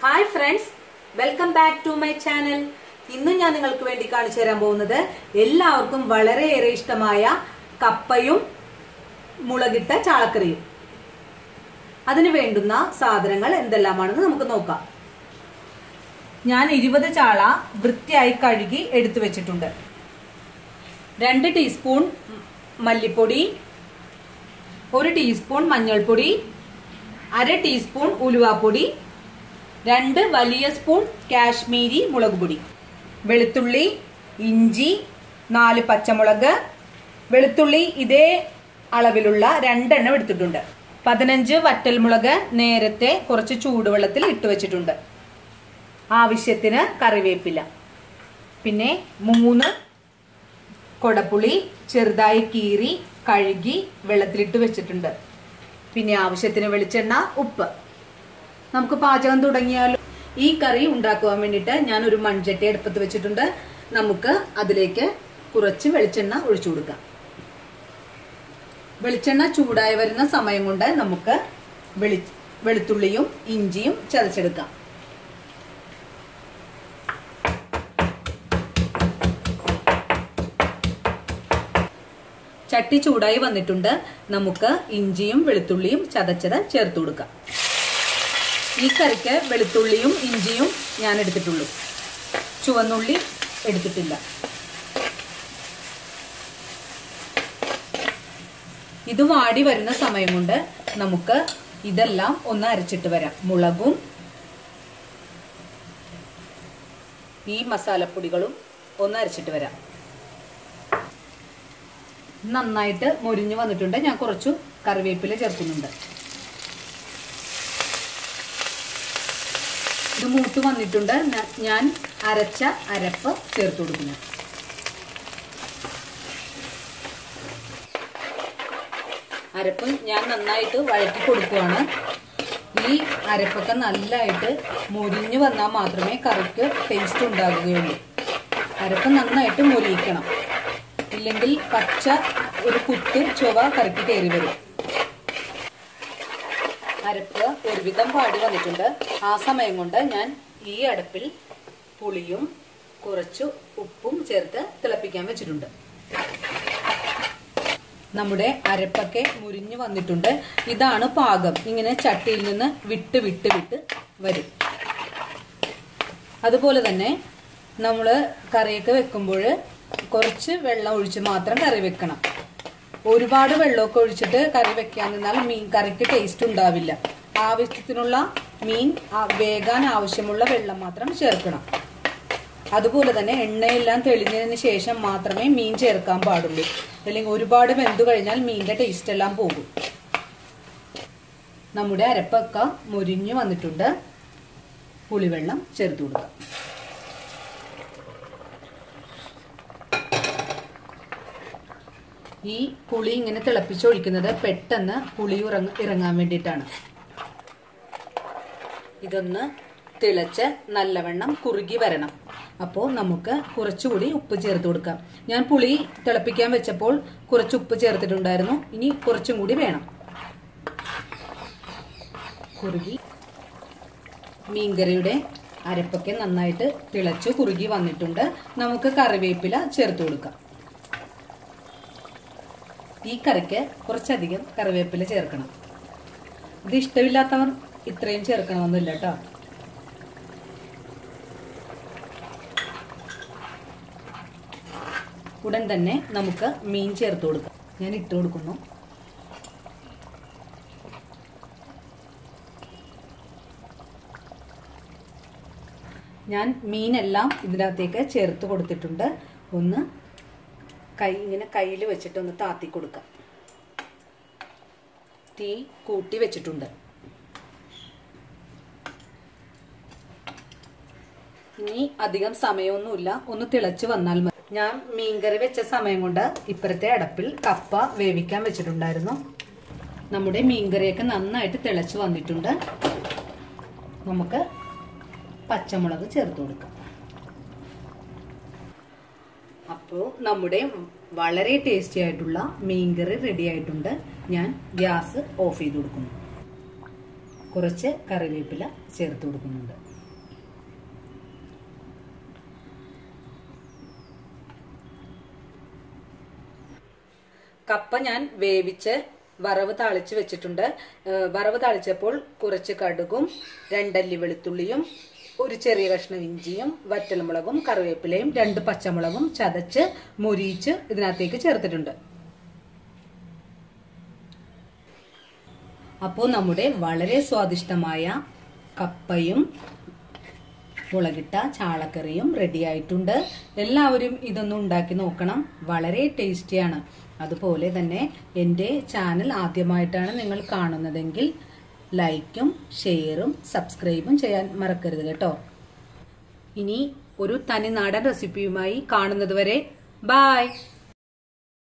hi friends welcome back to my channel ഇന്ന് ഞാൻ നിങ്ങൾക്ക് വേണ്ടി കാണിച്ചു തരാൻ പോകുന്നത് എല്ലാവർക്കും വളരെയേറെ ഇഷ്ടമായ കപ്പയും മുളകിട്ട ചാളക്കറിയും അതിന് വേണ്ടുന്ന സാധനങ്ങൾ എന്തെല്ലാമാണെന്ന് നമുക്ക് നോക്കാം ഞാൻ ഇരുപത് ചാള വൃത്തിയായി കഴുകി എടുത്തു വെച്ചിട്ടുണ്ട് രണ്ട് ടീസ്പൂൺ മല്ലിപ്പൊടി ഒരു ടീസ്പൂൺ മഞ്ഞൾപ്പൊടി അര ടീസ്പൂൺ ഉലുവാപ്പൊടി രണ്ട് വലിയ സ്പൂൺ കാശ്മീരി മുളക് പൊടി വെളുത്തുള്ളി ഇഞ്ചി നാല് പച്ചമുളക് വെളുത്തുള്ളി ഇതേ അളവിലുള്ള രണ്ടെണ്ണം എടുത്തിട്ടുണ്ട് പതിനഞ്ച് വറ്റൽമുളക് നേരത്തെ കുറച്ച് ചൂടുവെള്ളത്തിൽ ഇട്ട് വെച്ചിട്ടുണ്ട് ആവശ്യത്തിന് കറിവേപ്പില പിന്നെ മൂന്ന് കൊടപ്പുളി ചെറുതായി കീറി കഴുകി വെള്ളത്തിലിട്ട് വെച്ചിട്ടുണ്ട് പിന്നെ ആവശ്യത്തിന് വെളിച്ചെണ്ണ ഉപ്പ് നമുക്ക് പാചകം തുടങ്ങിയാലോ ഈ കറി ഉണ്ടാക്കുവാൻ വേണ്ടിയിട്ട് ഞാൻ ഒരു മൺചട്ടി അടുപ്പത്ത് വെച്ചിട്ടുണ്ട് നമുക്ക് അതിലേക്ക് കുറച്ച് വെളിച്ചെണ്ണ ഒഴിച്ചു കൊടുക്കാം വെളിച്ചെണ്ണ ചൂടായി വരുന്ന സമയം കൊണ്ട് നമുക്ക് വെളി വെളുത്തുള്ളിയും ഇഞ്ചിയും ചതച്ചെടുക്കാം ചട്ടി ചൂടായി വന്നിട്ടുണ്ട് നമുക്ക് ഇഞ്ചിയും വെളുത്തുള്ളിയും ചതച്ചത് ചേർത്ത് കൊടുക്കാം ഈ കറിക്ക് വെളുത്തുള്ളിയും ഇഞ്ചിയും ഞാൻ എടുത്തിട്ടുള്ളൂ ചുവന്നുള്ളി എടുത്തിട്ടില്ല ഇത് വാടി വരുന്ന സമയം കൊണ്ട് നമുക്ക് ഇതെല്ലാം ഒന്ന് അരച്ചിട്ട് വരാം മുളകും ഈ മസാലപ്പൊടികളും ഒന്ന് അരച്ചിട്ട് വരാം നന്നായിട്ട് മൊരിഞ്ഞു വന്നിട്ടുണ്ട് ഞാൻ കുറച്ചു കറിവേപ്പില ചേർക്കുന്നുണ്ട് ഇത് മൂത്ത് വന്നിട്ടുണ്ട് ഞാൻ അരച്ച അരപ്പ് ചേർത്ത് കൊടുക്കുന്നു അരപ്പ് ഞാൻ നന്നായിട്ട് വഴറ്റി കൊടുക്കുവാണ് ഈ അരപ്പൊക്കെ നല്ലതായിട്ട് മുരിഞ്ഞു വന്നാൽ മാത്രമേ കറിക്ക് ടേസ്റ്റ് ഉണ്ടാകുകയുള്ളൂ അരപ്പ് നന്നായിട്ട് മുരിയിക്കണം ഇല്ലെങ്കിൽ പച്ച ഒരു കുത്ത് ചുവ കറിക്ക് കയറി വരും അരപ്പ് ഒരുവിധം പാടി വന്നിട്ടുണ്ട് ആ സമയം കൊണ്ട് ഞാൻ ഈ അടുപ്പിൽ പുളിയും കുറച്ച് ഉപ്പും ചേർത്ത് തിളപ്പിക്കാൻ വെച്ചിട്ടുണ്ട് നമ്മുടെ അരപ്പൊക്കെ മുരിഞ്ഞു വന്നിട്ടുണ്ട് ഇതാണ് പാകം ഇങ്ങനെ ചട്ടിയിൽ നിന്ന് വിട്ട് വിട്ട് വിട്ട് വരും അതുപോലെ തന്നെ നമ്മൾ കറിയൊക്കെ വെക്കുമ്പോൾ കുറച്ച് വെള്ളം ഒഴിച്ച് മാത്രം കറി വെക്കണം ഒരുപാട് വെള്ളമൊക്കെ ഒഴിച്ചിട്ട് കറി വെക്കാൻ നിന്നാൽ മീൻ കറിക്ക് ടേസ്റ്റ് ഉണ്ടാവില്ല ആവശ്യത്തിനുള്ള മീൻ വേകാൻ ആവശ്യമുള്ള വെള്ളം മാത്രം ചേർക്കണം അതുപോലെ തന്നെ എണ്ണയെല്ലാം തെളിഞ്ഞതിന് ശേഷം മാത്രമേ മീൻ ചേർക്കാൻ പാടുള്ളൂ അല്ലെങ്കിൽ ഒരുപാട് വെന്തു കഴിഞ്ഞാൽ മീനിന്റെ ടേസ്റ്റ് എല്ലാം പോകും നമ്മുടെ അരപ്പൊക്കെ മുരിഞ്ഞു വന്നിട്ടുണ്ട് പുളിവെള്ളം ചേർത്ത് കൊടുക്കാം ഈ പുളി ഇങ്ങനെ തിളപ്പിച്ചൊഴിക്കുന്നത് പെട്ടെന്ന് പുളി ഇറങ്ങ ഇറങ്ങാൻ വേണ്ടിയിട്ടാണ് ഇതൊന്ന് തിളച്ച് നല്ലവണ്ണം കുറുകി വരണം അപ്പോൾ നമുക്ക് കുറച്ചുകൂടി ഉപ്പ് ചേർത്ത് കൊടുക്കാം ഞാൻ പുളി തിളപ്പിക്കാൻ വെച്ചപ്പോൾ കുറച്ച് ഉപ്പ് ചേർത്തിട്ടുണ്ടായിരുന്നു ഇനി കുറച്ചും കൂടി വേണം കുറുകി മീൻകറിയുടെ അരപ്പൊക്കെ നന്നായിട്ട് തിളച്ചു കുറുകി വന്നിട്ടുണ്ട് നമുക്ക് കറിവേപ്പില ചേർത്ത് കൊടുക്കാം ഈ കറിക്ക് കുറച്ചധികം കറിവേപ്പില ചേർക്കണം ഇത് ഇഷ്ടമില്ലാത്തവർ ഇത്രയും ചേർക്കണമെന്നില്ല കേട്ടോ ഉടൻ തന്നെ നമുക്ക് മീൻ ചേർത്ത് കൊടുക്കാം ഞാൻ ഇട്ട് കൊടുക്കുന്നു ഞാൻ മീനെല്ലാം ഇതിനകത്തേക്ക് ചേർത്ത് കൊടുത്തിട്ടുണ്ട് ഒന്ന് കൈ ഇങ്ങനെ കയ്യിൽ വെച്ചിട്ട് ഒന്ന് താത്തി കൊടുക്കാം തീ കൂട്ടി വെച്ചിട്ടുണ്ട് ഇനി അധികം സമയമൊന്നുമില്ല ഒന്ന് തിളച്ച് വന്നാൽ മതി ഞാൻ മീൻകറി വെച്ച സമയം കൊണ്ട് ഇപ്പുറത്തെ അടപ്പിൽ കപ്പ വേവിക്കാൻ വെച്ചിട്ടുണ്ടായിരുന്നു നമ്മുടെ മീൻകറിയൊക്കെ നന്നായിട്ട് തിളച്ച് വന്നിട്ടുണ്ട് നമുക്ക് പച്ചമുളക് ചേർത്ത് കൊടുക്കാം അപ്പോൾ നമ്മുടെ വളരെ ടേസ്റ്റി ആയിട്ടുള്ള മീൻകറി റെഡി ആയിട്ടുണ്ട് ഞാൻ ഗ്യാസ് ഓഫ് ചെയ്ത് കൊടുക്കുന്നു കുറച്ച് കറിവേപ്പില ചേർത്ത് കൊടുക്കുന്നുണ്ട് കപ്പ ഞാൻ വേവിച്ച് വറവ് താളിച്ച് വെച്ചിട്ടുണ്ട് ഏഹ് വറവ് താളിച്ചപ്പോൾ കുറച്ച് കടുകും രണ്ടല്ലി വെളുത്തുള്ളിയും ഒരു ചെറിയ കഷ്ണം ഇഞ്ചിയും വറ്റൽമുളകും കറിവേപ്പിലയും രണ്ട് പച്ചമുളകും ചതച്ച് മുരിയിച്ച് ഇതിനകത്തേക്ക് ചേർത്തിട്ടുണ്ട് അപ്പോൾ നമ്മുടെ വളരെ സ്വാദിഷ്ടമായ കപ്പയും മുളകിട്ട ചാളക്കറിയും റെഡി ആയിട്ടുണ്ട് എല്ലാവരും ഇതൊന്നും ഉണ്ടാക്കി നോക്കണം വളരെ ടേസ്റ്റിയാണ് അതുപോലെ തന്നെ എൻ്റെ ചാനൽ ആദ്യമായിട്ടാണ് നിങ്ങൾ കാണുന്നതെങ്കിൽ ലൈക്കും ഷെയറും സബ്സ്ക്രൈബും ചെയ്യാൻ മറക്കരുത് കേട്ടോ ഇനി ഒരു തനിനാടൻ റെസിപ്പിയുമായി കാണുന്നത് വരെ ബായ്